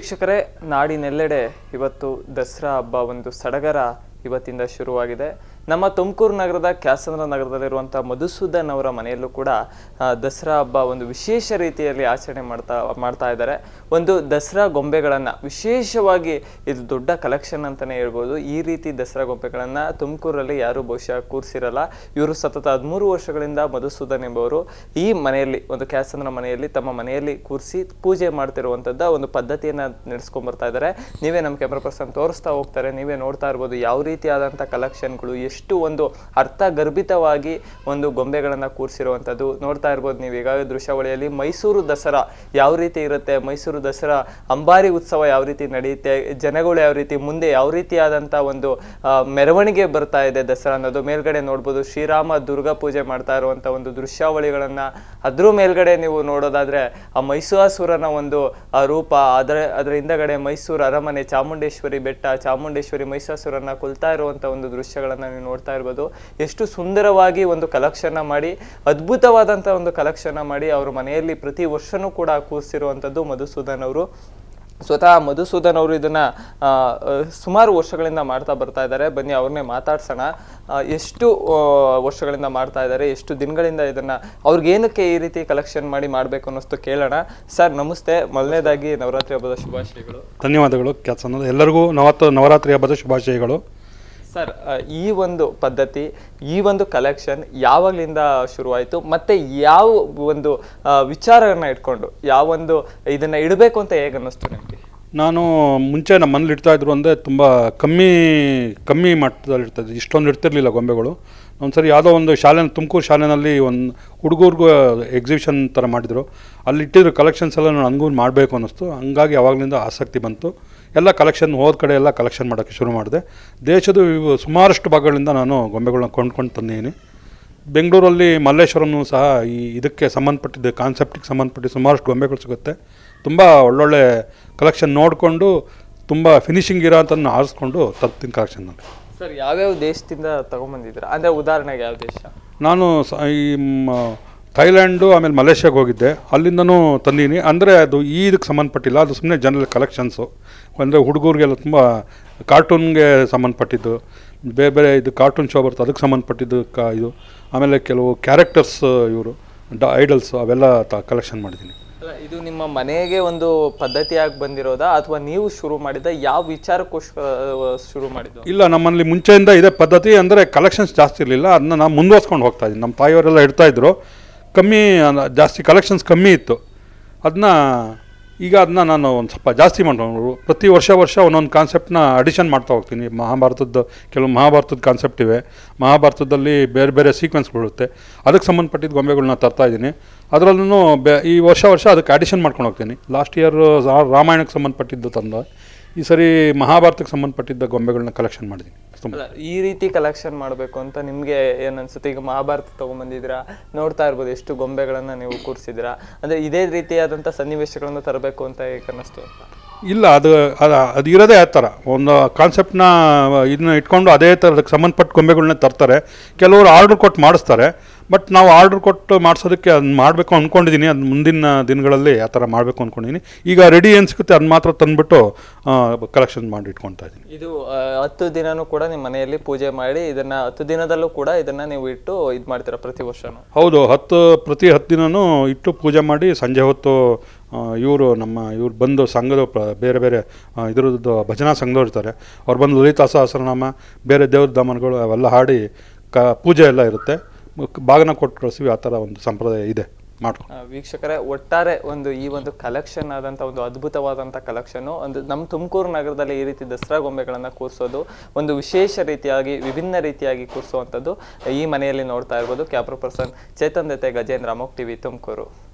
ವೀಕ್ಷಕರೇ ನಾಡಿನೆಲ್ಲೆಡೆ ಇವತ್ತು ದಸರಾ ಹಬ್ಬ ಒಂದು ಸಡಗರ ಇವತ್ತಿಂದ ಶುರುವಾಗಿದೆ ನಮ್ಮ ತುಮಕೂರು ನಗರದ ಕ್ಯಾಸಂದ್ರ ನಗರದಲ್ಲಿರುವಂಥ ಮಧುಸೂದನ್ ಅವರ ಮನೆಯಲ್ಲೂ ಕೂಡ ಆ, ದಸರಾ ಹಬ್ಬ ಒಂದು ವಿಶೇಷ ರೀತಿಯಲ್ಲಿ ಆಚರಣೆ ಮಾಡ್ತಾ ಮಾಡ್ತಾ ಇದ್ದಾರೆ ಒಂದು ದಸರಾ ಗೊಂಬೆಗಳನ್ನು ವಿಶೇಷವಾಗಿ ಇದು ದೊಡ್ಡ ಕಲೆಕ್ಷನ್ ಅಂತಲೇ ಹೇಳ್ಬೋದು ಈ ರೀತಿ ದಸರಾ ಗೊಂಬೆಗಳನ್ನು ತುಮಕೂರಲ್ಲಿ ಯಾರೂ ಬಹುಶಃ ಕೂರಿಸಿರಲ್ಲ ಇವರು ಸತತ ಹದಿಮೂರು ವರ್ಷಗಳಿಂದ ಮಧುಸೂದನ್ ಎಂಬುವರು ಈ ಮನೆಯಲ್ಲಿ ಒಂದು ಕ್ಯಾಸಂದ್ರ ಮನೆಯಲ್ಲಿ ತಮ್ಮ ಮನೆಯಲ್ಲಿ ಕೂರಿಸಿ ಪೂಜೆ ಮಾಡ್ತಿರುವಂಥದ್ದ ಒಂದು ಪದ್ಧತಿಯನ್ನು ನಡೆಸ್ಕೊಂಡ್ ಬರ್ತಾ ಇದ್ದಾರೆ ನೀವೇ ನಮ್ಮ ಕ್ಯಾಮ್ರಾ ಪರ್ಸನ್ ತೋರಿಸ್ತಾ ಹೋಗ್ತಾರೆ ನೀವೇ ನೋಡ್ತಾ ಇರ್ಬೋದು ಯಾವ ರೀತಿಯಾದಂಥ ಕಲೆಕ್ಷನ್ಗಳು ಎಷ್ಟು ಒಂದು ಅರ್ಥಗರ್ಭಿತವಾಗಿ ಒಂದು ಗೊಂಬೆಗಳನ್ನು ಕೂರಿಸಿರುವಂಥದ್ದು ನೋಡ್ತಾ ಇರ್ಬೋದು ನೀವು ಈಗ ದೃಶ್ಯಾವಳಿಯಲ್ಲಿ ಮೈಸೂರು ದಸರಾ ಯಾವ ರೀತಿ ಇರುತ್ತೆ ಮೈಸೂರು ದಸರಾ ಅಂಬಾರಿ ಉತ್ಸವ ಯಾವ ರೀತಿ ನಡೆಯುತ್ತೆ ಜನಗಳು ಯಾವ ರೀತಿ ಮುಂದೆ ಯಾವ ರೀತಿಯಾದಂಥ ಒಂದು ಆ, ಮೆರವಣಿಗೆ ಬರ್ತಾ ಇದೆ ದಸರಾ ಅನ್ನೋದು ಮೇಲ್ಗಡೆ ನೋಡ್ಬೋದು ಶ್ರೀರಾಮ ದುರ್ಗಾ ಪೂಜೆ ಮಾಡ್ತಾ ಇರುವಂಥ ಒಂದು ದೃಶ್ಯಾವಳಿಗಳನ್ನ ಅದ್ರ ಮೇಲ್ಗಡೆ ನೀವು ನೋಡೋದಾದ್ರೆ ಆ ಮೈಸೂರಾಸುರನ ಒಂದು ಆ ರೂಪ ಅದರ ಅದರ ಹಿಂದಗಡೆ ಮೈಸೂರು ಅರಮನೆ ಚಾಮುಂಡೇಶ್ವರಿ ಬೆಟ್ಟ ಚಾಮುಂಡೇಶ್ವರಿ ಮೈಸಾಸುರನ್ನ ಕೊಲ್ತಾ ಇರುವಂಥ ಒಂದು ದೃಶ್ಯಗಳನ್ನ ನೀವು ನೋಡ್ತಾ ಇರ್ಬೋದು ಎಷ್ಟು ಸುಂದರವಾಗಿ ಒಂದು ಕಲೆಕ್ಷನ್ ಮಾಡಿ ಅದ್ಭುತವಾದಂಥ ಒಂದು ಕಲೆಕ್ಷನ್ ಮಾಡಿ ಅವ್ರ ಮನೆಯಲ್ಲಿ ಪ್ರತಿ ವರ್ಷನೂ ಕೂಡ ಕೂರಿಸಿರುವಂಥದ್ದು ಮಧುಸೂದನ್ ಅವರು ಸ್ವತಃ ಮಧುಸೂದನ್ ಅವರು ಇದನ್ನ ಆ, ಆ, ಸುಮಾರು ವರ್ಷಗಳಿಂದ ಮಾಡ್ತಾ ಬರ್ತಾ ಇದ್ದಾರೆ ಬನ್ನಿ ಅವ್ರನ್ನೇ ಮಾತಾಡ್ಸೋಣ ಆ, ಎಷ್ಟು ಆ, ವರ್ಷಗಳಿಂದ ಮಾಡ್ತಾ ಇದ್ದಾರೆ ಎಷ್ಟು ದಿನಗಳಿಂದ ಇದನ್ನ ಅವ್ರಿಗೆ ಏನಕ್ಕೆ ಈ ರೀತಿ ಕಲೆಕ್ಷನ್ ಮಾಡಿ ಮಾಡಬೇಕು ಅನ್ನೋಷ್ಟು ಕೇಳೋಣ ಸರ್ ನಮಸ್ತೆ ಮೊದಲನೇದಾಗಿ ನವರಾತ್ರಿ ಹಬ್ಬದ ಶುಭಾಶಯಗಳು ಧನ್ಯವಾದಗಳು ಕ್ಯಾತ್ಸ್ ಅನ್ನೋದು ಎಲ್ಲರಿಗೂ ನವತ್ತು ನವರಾತ್ರಿ ಹಬ್ಬದ ಶುಭಾಶಯಗಳು ಸರ್ ಆ, ಈ ಒಂದು ಪದ್ಧತಿ ಈ ಒಂದು ಕಲೆಕ್ಷನ್ ಯಾವಾಗಲಿಂದ ಶುರುವಾಯಿತು ಮತ್ತೆ ಯಾವ ಒಂದು ಆ, ವಿಚಾರವನ್ನ ಇಟ್ಕೊಂಡು ಯಾವೊಂದು ಇದನ್ನ ಇಡಬೇಕು ಅಂತ ಹೇಗೆ ಅನ್ನಿಸ್ತು ನಿಮಗೆ ನಾನು ಮುಂಚೆ ನಮ್ಮ ಮನೇಲಿ ಇಡ್ತಾ ಇದ್ರು ಅಂದರೆ ತುಂಬ ಕಮ್ಮಿ ಕಮ್ಮಿ ಮಟ್ಟದಲ್ಲಿ ಇರ್ತಾಯಿದ್ದು ಇಷ್ಟೊಂದು ಇಡ್ತಿರ್ಲಿಲ್ಲ ಗೊಂಬೆಗಳು ಒಂದ್ಸರಿ ಯಾವುದೋ ಒಂದು ಶಾಲೆ ತುಮಕೂರು ಶಾಲೆನಲ್ಲಿ ಒಂದು ಹುಡುಗರಿಗೂ ಎಕ್ಸಿಬಿಷನ್ ಥರ ಮಾಡಿದರು ಅಲ್ಲಿ ಇಟ್ಟಿದ್ರು ಕಲೆಕ್ಷನ್ಸ್ ಎಲ್ಲ ನನಗೂ ಮಾಡಬೇಕು ಅನ್ನಿಸ್ತು ಹಂಗಾಗಿ ಅವಾಗಲಿಂದ ಆಸಕ್ತಿ ಬಂತು ಎಲ್ಲ ಕಲೆಕ್ಷನ್ ಹೋದ ಕಡೆ ಎಲ್ಲ ಕಲೆಕ್ಷನ್ ಮಾಡೋಕ್ಕೆ ಶುರು ಮಾಡಿದೆ ದೇಶದ ಇವು ಸುಮಾರಷ್ಟು ಭಾಗಗಳಿಂದ ನಾನು ಗೊಂಬೆಗಳನ್ನ ಕೊಂಡ್ಕೊಂಡು ತಂದಿದ್ದೀನಿ ಬೆಂಗಳೂರಲ್ಲಿ ಮಲ್ಲೇಶ್ವರಮೂ ಸಹ ಈ ಇದಕ್ಕೆ ಸಂಬಂಧಪಟ್ಟಿದ್ದ ಕಾನ್ಸೆಪ್ಟಿಗೆ ಸಂಬಂಧಪಟ್ಟಿದ್ದ ಸುಮಾರಷ್ಟು ಗೊಂಬೆಗಳು ಸಿಗುತ್ತೆ ತುಂಬ ಒಳ್ಳೊಳ್ಳೆ ಕಲೆಕ್ಷನ್ ನೋಡಿಕೊಂಡು ತುಂಬ ಫಿನಿಶಿಂಗ್ ಇರೋ ಅಂತನ್ನು ಆರಿಸ್ಕೊಂಡು ತರ್ತೀನಿ ಕಲೆಕ್ಷನ್ನಲ್ಲಿ ಸರ್ ಯಾವ್ಯಾವ ದೇಶದಿಂದ ತಗೊಂಬಂದಿದ್ರ ಅಂದ್ರೆ ಉದಾಹರಣೆಗೆ ಯಾವ ದೇಶ ನಾನು ಸ ಈ ಮ- ಥೈಲ್ಯಾಂಡು ಆಮೇಲೆ ಮಲೇಷ್ಯಾಗೆ ಹೋಗಿದ್ದೆ ಅಲ್ಲಿಂದನೂ ತಂದೀನಿ ಅಂದರೆ ಅದು ಈ ಇದಕ್ಕೆ ಸಂಬಂಧಪಟ್ಟಿಲ್ಲ ಅದು ಸುಮ್ಮನೆ ಜನರಲ್ ಕಲೆಕ್ಷನ್ಸು ಅಂದರೆ ಹುಡುಗರಿಗೆಲ್ಲ ತುಂಬ ಕಾರ್ಟೂನ್ಗೆ ಸಂಬಂಧಪಟ್ಟಿದ್ದು ಬೇರೆ ಬೇರೆ ಇದು ಕಾರ್ಟೂನ್ ಶೋ ಬರುತ್ತೆ ಅದಕ್ಕೆ ಸಂಬಂಧಪಟ್ಟಿದ್ದು ಕ ಇದು ಆಮೇಲೆ ಕೆಲವು ಕ್ಯಾರೆಕ್ಟರ್ಸ್ ಇವರು ಡ ಐಡಲ್ಸ್ ಅವೆಲ್ಲ ತ ಕಲೆಕ್ಷನ್ ಮಾಡಿದ್ದೀನಿ ಅಲ್ಲ ಇದು ನಿಮ್ಮ ಮನೆಗೆ ಒಂದು ಪದ್ಧತಿಯಾಗಿ ಬಂದಿರೋದಾ ಅಥವಾ ನೀವು ಶುರು ಮಾಡಿದ ಯಾವ ವಿಚಾರಕ್ಕೋಸ್ಕರ ಆ, ಶುರು ಮಾಡಿದ್ದು ಇಲ್ಲ ನಮ್ಮಲ್ಲಿ ಮುಂಚೆಯಿಂದ ಇದೇ ಪದ್ಧತಿ ಅಂದರೆ ಕಲೆಕ್ಷನ್ಸ್ ಜಾಸ್ತಿ ಇರಲಿಲ್ಲ ಅದನ್ನ ನಾವು ಮುಂದುವರ್ಸ್ಕೊಂಡು ಹೋಗ್ತಾ ಇದ್ದೀನಿ ನಮ್ಮ ತಾಯಿಯವರೆಲ್ಲ ಇಡ್ತಾ ಇದ್ರು ಕಮ್ಮಿ ಅಲ್ಲ, ಜಾಸ್ತಿ ಕಲೆಕ್ಷನ್ಸ್ ಕಮ್ಮಿ ಇತ್ತು ಅದನ್ನ ಈಗ ಅದನ್ನ ನಾನು ಒಂದು ಸ್ವಲ್ಪ ಜಾಸ್ತಿ ಮಾಡ್ಕೊಂಡು ಪ್ರತಿ ವರ್ಷ ವರ್ಷ ಒಂದೊಂದು ಕಾನ್ಸೆಪ್ಟ್ನ ಅಡಿಷನ್ ಮಾಡ್ತಾ ಹೋಗ್ತೀನಿ ಮಹಾಭಾರತದ ಕೆಲವು ಮಹಾಭಾರತದ ಕಾನ್ಸೆಪ್ಟ್ ಇವೆ ಮಹಾಭಾರತದಲ್ಲಿ ಬೇರೆ ಬೇರೆ ಸೀಕ್ವೆನ್ಸ್ಗಳಿರುತ್ತೆ ಅದಕ್ಕೆ ಸಂಬಂಧಪಟ್ಟಿದ್ದ ಗೊಂಬೆಗಳನ್ನ ತರ್ತಾ ಇದ್ದೀನಿ ಅದರಲ್ಲೂ ಬೆ ಈ ವರ್ಷ ವರ್ಷ ಅದಕ್ಕೆ ಅಡಿಷನ್ ಮಾಡ್ಕೊಂಡು ಹೋಗ್ತೀನಿ ಲಾಸ್ಟ್ ಇಯರ್ ರಾಮಾಯಣಕ್ಕೆ ಸಂಬಂಧಪಟ್ಟಿದ್ದು ತಂದ ಈ ಸರಿ ಮಹಾಭಾರತಕ್ಕೆ ಸಂಬಂಧಪಟ್ಟಿದ್ದ ಗೊಂಬೆಗಳನ್ನ ಕಲೆಕ್ಷನ್ ಮಾಡಿದ್ದೀನಿ ತುಂಬ ಅಲ್ಲ ಈ ರೀತಿ ಕಲೆಕ್ಷನ್ ಮಾಡಬೇಕು ಅಂತ ನಿಮ್ಗೆ ಏನ್ ಅನ್ಸುತ್ತೆ ಈಗ ಮಹಾಭಾರತ ತಗೊಂಬಂದಿದ್ದೀರಾ ನೋಡ್ತಾ ಇರ್ಬೋದು ಎಷ್ಟು ಗೊಂಬೆಗಳನ್ನ ನೀವು ಕೂರಿಸಿದಿರಾ ಅಂದ್ರೆ ಇದೇ ರೀತಿಯಾದಂಥ ಸನ್ನಿವೇಶಗಳನ್ನು ತರಬೇಕು ಅಂತ ಹೇಗೆ ಅನ್ನಿಸ್ತು ಅಂತ ಇಲ್ಲ ಅದು ಅದು ಅದು ಇರೋದೇ ಆ ಥರ ಒಂದು ಕಾನ್ಸೆಪ್ಟ್ನ ಇದನ್ನ ಇಟ್ಕೊಂಡು ಅದೇ ಥರದಕ್ಕೆ ಸಂಬಂಧಪಟ್ಟ ಗೊಂಬೆಗಳನ್ನ ತರ್ತಾರೆ ಕೆಲವರು ಆರ್ಡ್ರ್ ಕೊಟ್ಟು ಮಾಡಿಸ್ತಾರೆ ಬಟ್ ನಾವು ಆರ್ಡ್ರ್ ಕೊಟ್ಟು ಮಾಡಿಸೋದಕ್ಕೆ ಅದನ್ನ ಮಾಡಬೇಕು ಅಂದ್ಕೊಂಡಿದ್ದೀನಿ ಅದು ಮುಂದಿನ ದಿನಗಳಲ್ಲಿ ಆ ಥರ ಮಾಡಬೇಕು ಅಂದ್ಕೊಂಡಿದ್ದೀನಿ ಈಗ ರೆಡಿ ಏನು ಸಿಗುತ್ತೆ ಅದನ್ನ ಮಾತ್ರ ತಂದುಬಿಟ್ಟು ಕಲೆಕ್ಷನ್ ಮಾಡಿ ಇಟ್ಕೊತಾ ಇದ್ದೀನಿ ಇದು ಆ, ಹತ್ತು ದಿನನೂ ಕೂಡ ನಿಮ್ಮ ಮನೆಯಲ್ಲಿ ಪೂಜೆ ಮಾಡಿ ಇದನ್ನ ಹತ್ತು ದಿನದಲ್ಲೂ ಕೂಡ ಇದನ್ನ ನೀವು ಇಟ್ಟು ಇದು ಮಾಡ್ತೀರಾ ಪ್ರತಿ ವರ್ಷನೂ ಹೌದು ಹತ್ತು ಪ್ರತಿ ಹತ್ತು ದಿನನೂ ಇಟ್ಟು ಪೂಜೆ ಮಾಡಿ ಸಂಜೆ ಹೊತ್ತು ಇವರು ನಮ್ಮ ಇವ್ರು ಬಂದು ಸಂಘದ ಪ್ರ- ಬೇರೆ ಬೇರೆ ಆ, ಇದ್ರದ್ದು ಭಜನಾ ಸಂಘದವ್ರು ಇರ್ತಾರೆ ಅವ್ರು ಬಂದು ಲಲಿತಾ ಸಹಸ್ರನಾಮ ಬೇರೆ ದೇವ್ರ ದಾಮನಗಳು ಅವೆಲ್ಲ ಹಾಡಿ ಕ ಪೂಜೆ ಎಲ್ಲ ಇರುತ್ತೆ ಮುಕ್- ಬಾಗಿನ ಕೊಟ್ಟು ಕಳಿಸ್ತೀವಿ ಆ ಥರ ಒಂದು ಸಂಪ್ರದಾಯ ಇದೆ ಮಾಡ್ಕೊಂಡು ಆ, ವೀಕ್ಷಕರೇ ಒಟ್ಟಾರೆ ಒಂದು ಈ ಒಂದು ಕಲೆಕ್ಷನ್ ಆದಂಥ ಒಂದು ಅದ್ಭುತವಾದಂಥ ಕಲೆಕ್ಷನ್ ಒಂದು ನಮ್ಮ ತುಮಕೂರು ನಗರದಲ್ಲಿ ಈ ರೀತಿ ದಸರಾ ಗೊಂಬೆಗಳನ್ನು ಕೂರಿಸೋದು ಒಂದು ವಿಶೇಷ ರೀತಿಯಾಗಿ ವಿಭಿನ್ನ ರೀತಿಯಾಗಿ ಕೂರಿಸುವಂಥದ್ದು ಈ ಮನೆಯಲ್ಲಿ ನೋಡ್ತಾ ಇರ್ಬೋದು ಕ್ಯಾಪ್ರೋ ಪರ್ಸನ್ ಚೇತನ್ ಜೊತೆ ಗಜೇಂದ್ರ ಅಮೋಕ್ ಟಿವಿ ತುಮಕೂರು